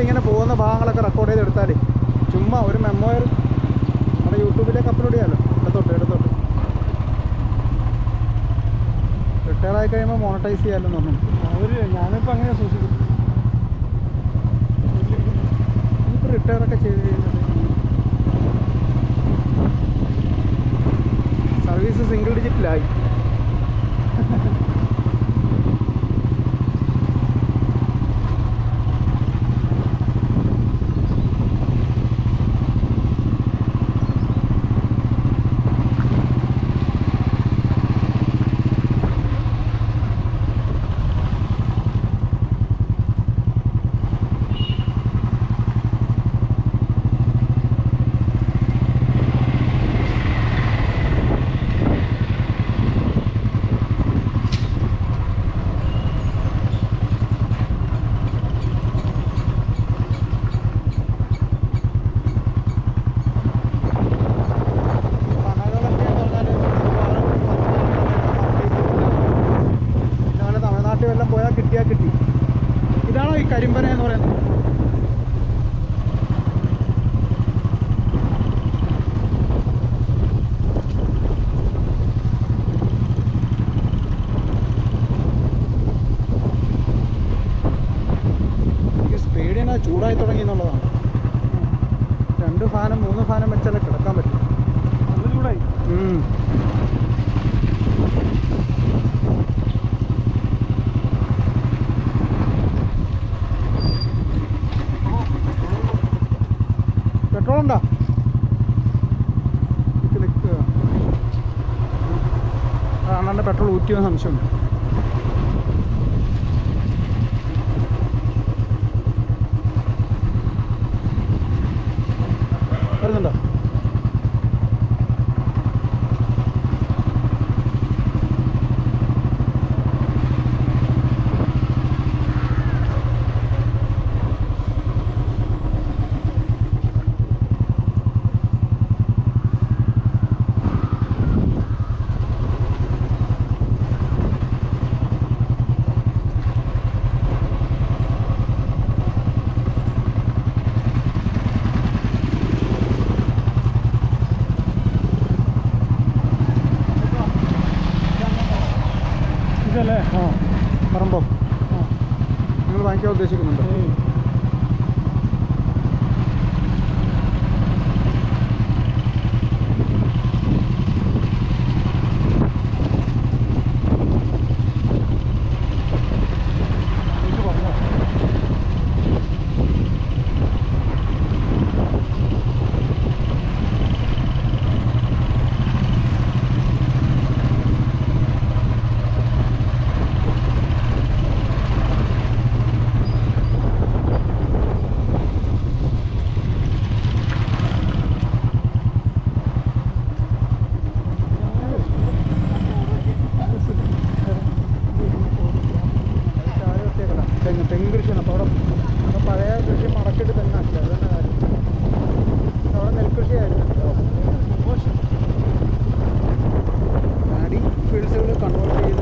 ഇങ്ങനെ പോകുന്ന ഭാഗങ്ങളൊക്കെ റെക്കോർഡ് ചെയ്ത് എടുത്താലേ ചുമ്മാ ഒരു മെമ്മോയർ നമ്മുടെ യൂട്യൂബിലേക്ക് അപ്ലോഡ് ചെയ്യാമല്ലോ എടുത്തോട്ട് എടുത്തോട്ട് റിട്ടയർ ആയി കഴിയുമ്പോൾ മോണറ്റൈസ് ചെയ്യാമല്ലോ പറഞ്ഞു അവര് ഞാനിപ്പോൾ അങ്ങനെ സൂക്ഷിക്കും ഇനിയിപ്പോൾ റിട്ടയർ ഒക്കെ ചെയ്ത് കഴിഞ്ഞാൽ സർവീസ് സിംഗിൾ ഡിജിറ്റിലായി പനകളൊക്കെ എന്ന് പറഞ്ഞാൽ ഇതുപോലെ തമിഴ്നാട്ടിൽ വല്ലതും പോയാൽ കിട്ടിയാൽ കിട്ടി ഇതാണോ ഈ കരിമ്പന എന്ന് പറയുന്നത് എനിക്ക് സ്പീഡിന് ചൂടായി തുടങ്ങി എന്നുള്ളതാണ് രണ്ട് ഫാനും മൂന്ന് ഫാനും വെച്ചാലേ കിടക്കാൻ പറ്റും നല്ല ചൂടായി ഉം. പെട്രോൾ ഉണ്ടോ നിക്ക് നിക്ക്. ആ അണ്ണൻ്റെ പെട്രോൾ ഊറ്റിയെന്ന് സംശയമുണ്ട് വരുന്നുണ്ടോ ഇതല്ലേ ആ പറമ്പോ ആ നിങ്ങൾ വാങ്ങിക്കാൻ ഉദ്ദേശിക്കുന്നുണ്ടോ ഏയ്. ഇത് പറഞ്ഞോ. തെങ്ങ് തെങ്ങ് കൃഷിയാണ് അപ്പോൾ അവിടെ അവിടെ പഴയ കൃഷി മടക്കിയിട്ട് തെങ്ങാക്കി അത് തന്നെ കാര്യം അവിടെ നെൽകൃഷിയായിരുന്നു പാടി ഫീൽഡ്സുകൾ കൺവേർട്ട് ചെയ്ത്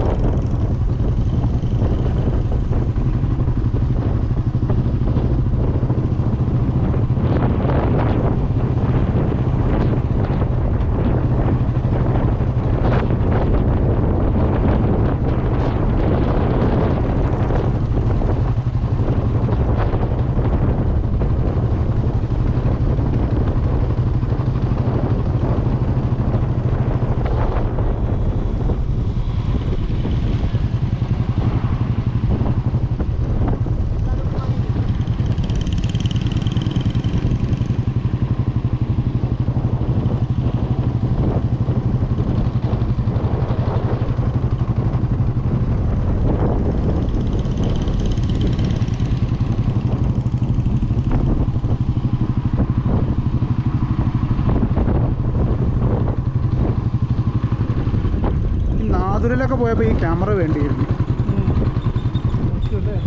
ഈ നാദുരിലൊക്കെ പോയപ്പോൾ ഈ ക്യാമറ വേണ്ടിയിരുന്നു ഉം. ഓക്കെയല്ലേ?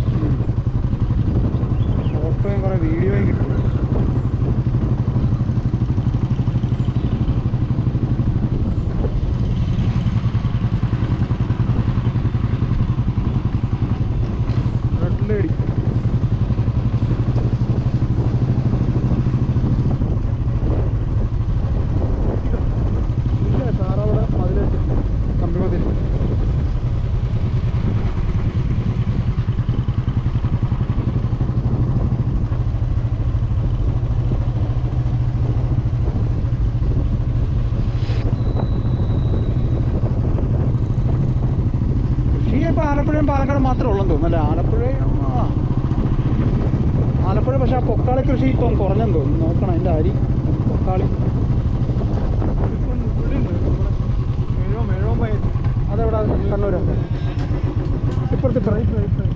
ഫോട്ടോയും കുറേ വീഡിയോയും കിട്ടും റെഡ് ലേഡി ആലപ്പുഴയും പാലക്കാട് മാത്രമേ ഉള്ളെന്ന് തോന്നുന്നു അല്ലേ ആലപ്പുഴയും ആ ആലപ്പുഴ പക്ഷേ ആ പൊക്കാളി കൃഷി ഇപ്പം കുറഞ്ഞെന്ന് തോന്നുന്നു നോക്കണം അതിൻ്റെ അരി പൊക്കാളി ഇപ്പം ഇവിടെയുണ്ട് നമ്മുടെ മേഴോ മേഴോ പയർ അതെവിടെ കണ്ണൂർ ഇപ്പുറത്ത് ഇപ്പുറത്ത് റൈറ്റ് റൈറ്റ് റൈറ്റ്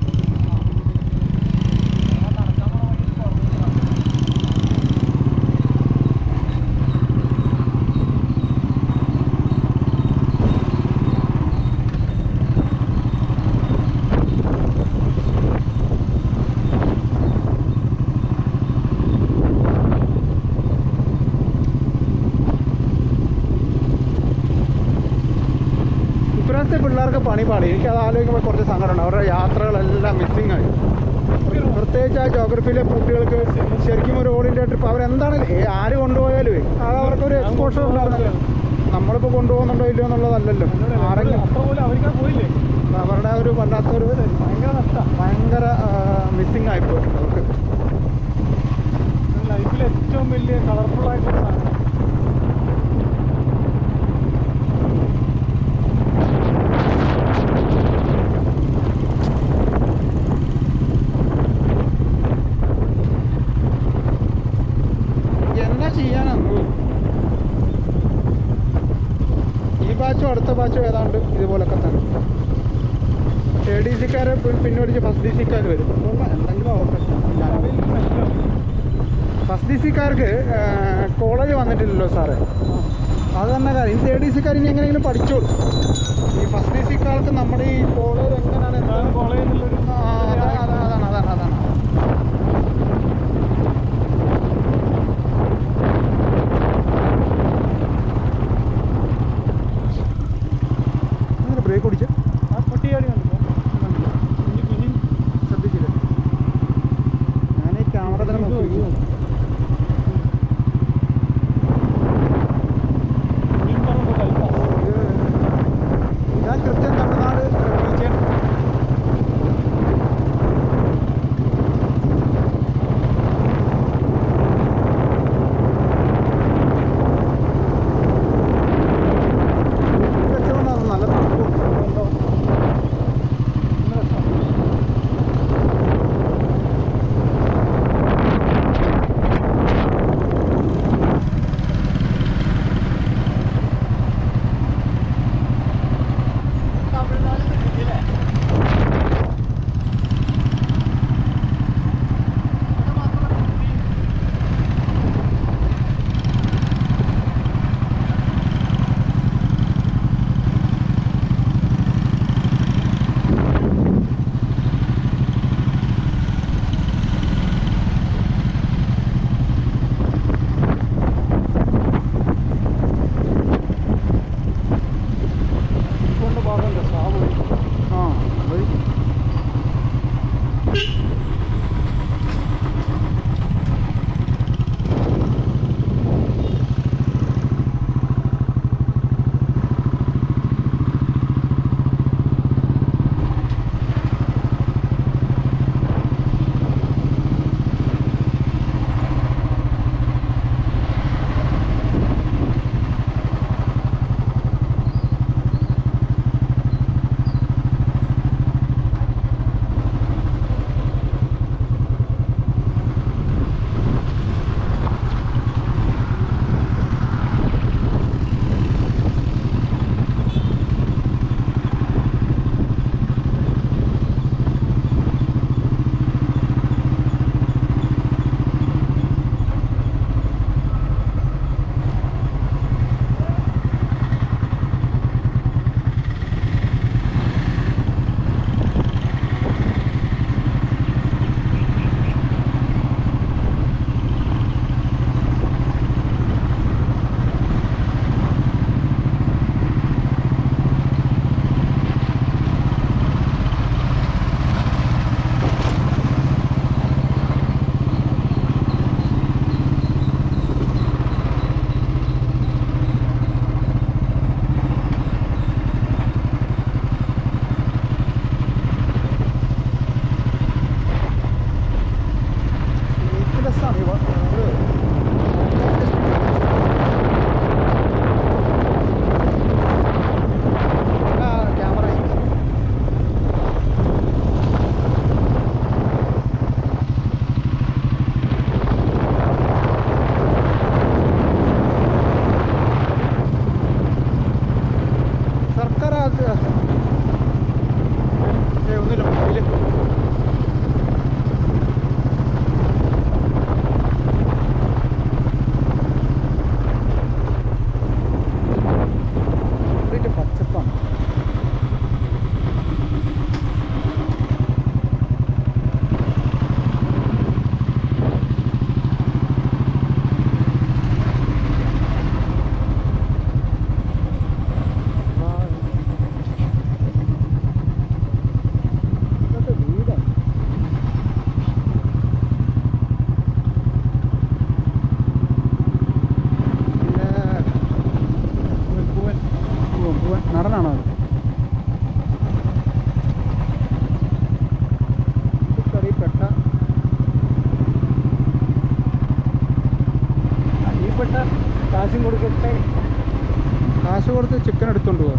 ഇപ്രാവശ്യത്തെ പിള്ളേർക്ക് പണി പാടി എനിക്ക് അത് ആലോചിക്കുമ്പോൾ കുറച്ച് സങ്കടമുണ്ട് അവരുടെ യാത്രകളെല്ലാം മിസ്സിംഗ് ആയി പ്രത്യേകിച്ച് ആ ജോഗ്രഫിയിലെ കുട്ടികൾക്ക് ശരിക്കും ഒരു ഓൾ ഇന്ത്യ ട്രിപ്പ് അവരെന്താണ് ഏ- ആര് കൊണ്ടുപോയാലും അത് അവർക്കൊരു എക്സ്പോഷർ ഉണ്ടായിരുന്നില്ല നമ്മളിപ്പോൾ കൊണ്ടുപോകുന്നുണ്ടോ ഇല്ലയോ എന്നുള്ളതല്ലല്ലോ ആരെങ്കിലും അത്ര പോലെ അവർക്ക് പോയില്ലേ അവരുടെ ഒരു വല്ലാത്തൊരു ഭയങ്കര നഷ്ടമാണ് ഭയങ്കര മിസ്സിംഗ് ആയിപ്പോയി അവർക്ക് ലൈഫിൽ ഏറ്റവും വലിയ കളർഫുൾ ആയിട്ടുള്ള സാധനം എന്നാ ചെയ്യാനാണ് ഈ ബാച്ചും അടുത്ത ബാച്ചും ഏതാണ്ട് ഇതുപോലൊക്കെ തന്നെ എ ഡി സിക്കാരെ പിന്നോടിച്ച് ഫസ്റ്റ് ഡി സിക്കാർ വരും കൊള്ളാം, എന്തെങ്കിലും ആവട്ടെ അവയിൽ നഷ്ടം ഫസ്റ്റ് ഡി സിക്കാർക്ക് കോളേജ് വന്നിട്ടില്ലല്ലോ സാറേ അത് തന്നെ കാര്യം ഈ എ ഡി സിക്കാർ ഇനി എങ്ങനെയെങ്കിലും പഠിച്ചോളൂ ഈ ഫസ്റ്റ് ഡി സിക്കാർക്ക് നമ്മുടെ ഈ കോളേജ് എങ്ങനെയാണ് എന്താണ് എന്താണ് കോളേജിലുള്ളൊരു ആ, അതാണ് അതാണ് അതാണ് അതാണ് അങ്ങനെ ബ്രേക്ക് ഓടിച്ച് ആ കുട്ടിയാടി കണ്ടോ കുഞ്ഞു കുഞ്ഞു ശ്രദ്ധിച്ചില്ല ഞാൻ ഈ ക്യാമറ തന്നെ നോക്കി കുഞ്ഞു പറഞ്ഞ കൽപ്പാസ് ഞാൻ കൃത്യം തമിഴ്നാട് വിളിക്കാൻ വെച്ചുകൊണ്ടാണ് നല്ല തണുപ്പും ഉണ്ടോ കംപ്ലീറ്റ് പച്ചപ്പാണ് ഇതൊക്കെ വീടാണ് പിന്നെ പൂവൻ പൂവൻ പൂവൻ നടനാണോ അത് കറിപ്പെട്ട അടിയിൽപ്പെട്ട കാശും കൊടുക്കട്ടെ കാശ് കൊടുത്ത് ചിക്കൻ എടുത്തോണ്ട് പോകാം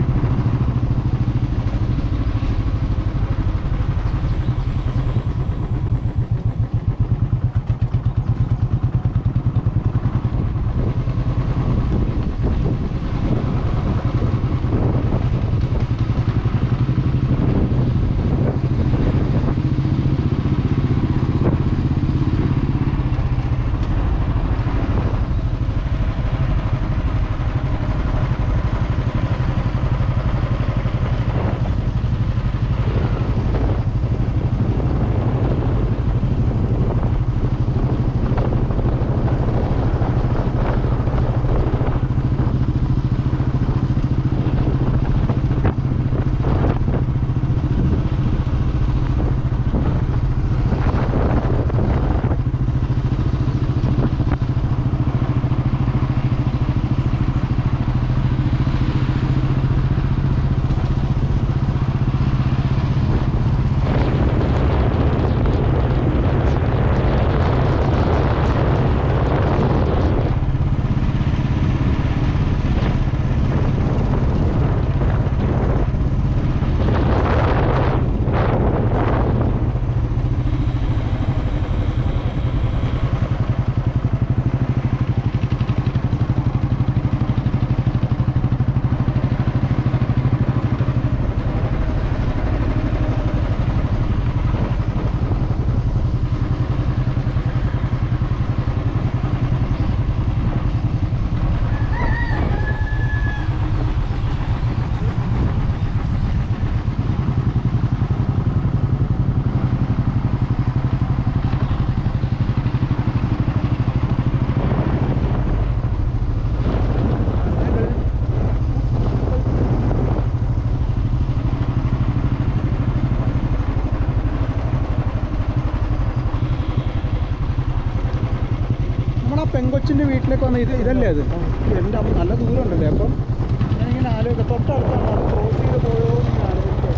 നമ്മളാ പെങ്കൊച്ചിൻ്റെ വീട്ടിലേക്ക് വന്ന ഇത് ഇതല്ലേ അത് എൻ്റെ അമ്മ നല്ല ദൂരം ഉണ്ടല്ലേ അപ്പം ഞാനിങ്ങനെ ആലോചിക്കാം തൊട്ടടുത്താണ് അത് ക്രോസ് ചെയ്ത് പോയോ എന്ന് ഇങ്ങനെ ആലോചിക്കാം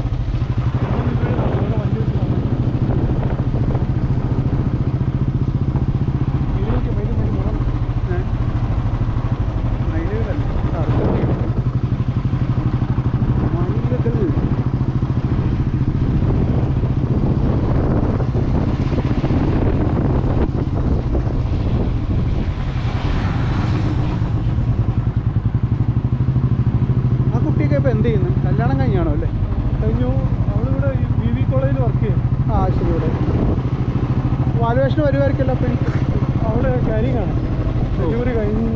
ഏ? മയിലുകളല്ല അർജന്റീന മയിലുകൾ ആ കുട്ടിയൊക്കെ ഇപ്പൊ എന്ത് ചെയ്യുന്നു കല്യാണം കഴിഞ്ഞാണോ അല്ലേ കഴിഞ്ഞു അവളിവിടെ വി വി കോളേജിൽ വർക്ക് ചെയ്യും ആ ശരി ഇവിടെ വാലുവേഷന് വരുമായിരിക്കല്ലോ അപ്പം എനിക്ക് അവിടെ കാര്യം ആണ് ഡെലിവറി കഴിഞ്ഞു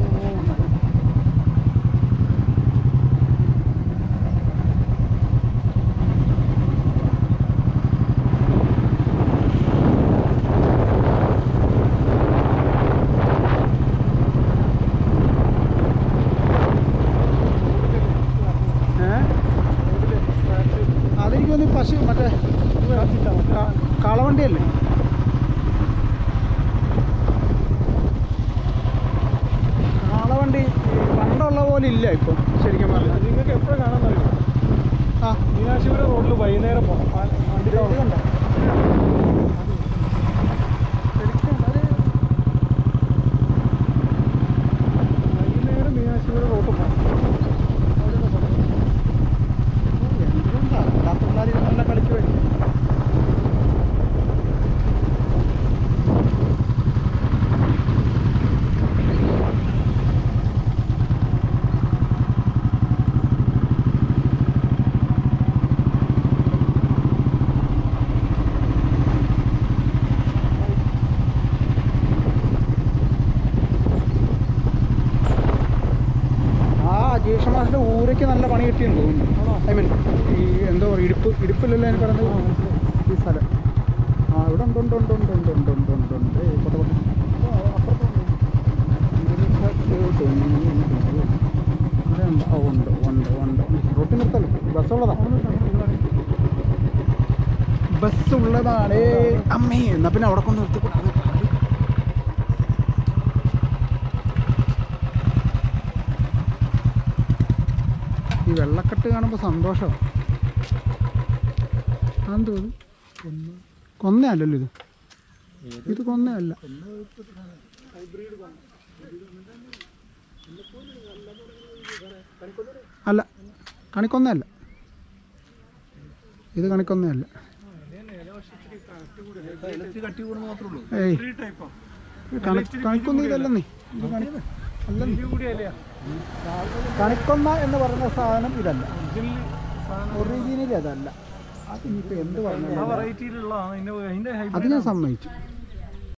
ഏ അതെനിക്ക് തോന്നി പശു മറ്റേ ക- കാളവണ്ടിയല്ലേ കാളവണ്ടി പണ്ടുള്ള പോലെ ഇല്ല ഇപ്പം ശരിക്കും പറഞ്ഞാൽ നിങ്ങൾക്ക് എപ്പോഴും കാണാൻ കഴിയും ആ മീനാക്ഷിപുരം റോഡിൽ വൈകുന്നേരം പോകണം വണ്ടി ഇത് ഇത് കണ്ടോ? ശരിക്കും അത് വൈകുന്നേരം മീനാക്ഷിപുരം റോഡ് പോകണം അവിടെ പോകണം എന്തുകൊണ്ടാ എല്ലാ പിള്ളേരും നല്ല കളിച്ചു വരും മുകേഷ് മാഷിന്റെ ഊരയ്ക്ക് നല്ല പണി കിട്ടിയെന്ന് തോന്നുന്നു ഐ മീൻ ഈ എന്താ പറയുക ഇടുപ്പ് ഇടുപ്പില്ലല്ലോ എനിക്ക് പറയുന്നത് ഈ സ്ഥലം ആ ഇവിടെ ഉണ്ട് ഉണ്ട് ഉണ്ട് ഉണ്ട് ഉണ്ട് ഉണ്ട് ഉണ്ട് ഉണ്ട് ഉണ്ട് ഏയ് പോട്ടെ പോട്ടെ ഇവിടെ ഉണ്ട് ഓ ഉണ്ട് ഉണ്ട് ഉണ്ട് റോട്ടിൽ നിർത്തല്ലോ ബസ്സുള്ളതാ ബസ് ഉള്ളതാണ് അമ്മേ എന്നാ പിന്നെ അവിടെ കൊണ്ട് നിർത്തിക്കൂടാ അത് പാട്. ഈ വെള്ളക്കെട്ട് കാണുമ്പോൾ സന്തോഷമാണ് അതെന്തോ ഇത് കൊന്നയല്ലല്ലോ ഇത് ഇത് കൊന്നയല്ല അല്ല കണിക്കൊന്നയല്ല ഇത് കണിക്കൊന്നയല്ല ഏയ് കണി കണിക്കൊന്ന ഇതല്ലെന്നേ ഇത് കണി അല്ലെന്നേ കൂടിയല്ലേ കണിക്കൊന്ന എന്ന് പറയുന്ന സാധനം ഇതല്ല ഒറിജിനലി അതല്ല അത് ഇനിയിപ്പോൾ എന്ത് ആ പറഞ്ഞു വെറൈറ്റിയിലുള്ള അതിന്റെ അതിന്റെ അത് ഞാൻ സമ്മതിച്ചു